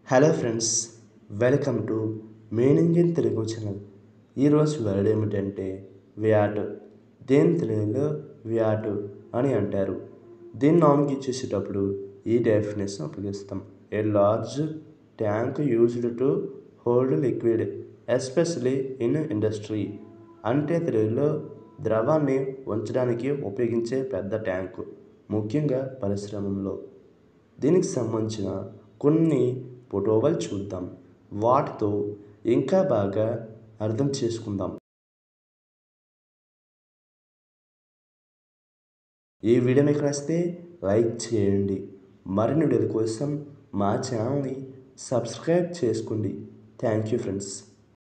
hello friends welcome to meaning in Telugu channel ఈరోజు word ఏమిటంటే vat దేని తెలుగులో వ్యాటు అని అంటారు దీన్ని నామకి ఇచ్చేసేటప్పుడు ఈ డెఫినేషన్ ఉపయోగిస్తాం a large tank used to hold liquid especially in industry అంటే తెలుగులో ద్రవాన్ని ఉంచడానికి ఉపయోగించే పెద్ద ట్యాంకు ముఖ్యంగా పరిశ్రమలో దీనికి సంబంధించిన కొన్ని ఫోటోలు చూద్దాం వాటితో ఇంకా బాగా అర్థం చేసుకుందాం ఈ వీడియో మీకు నచ్చితే లైక్ చేయండి మరిన్ని వీడియోల కోసం మా ఛానల్ని సబ్స్క్రైబ్ చేసుకోండి థ్యాంక్ యూ ఫ్రెండ్స్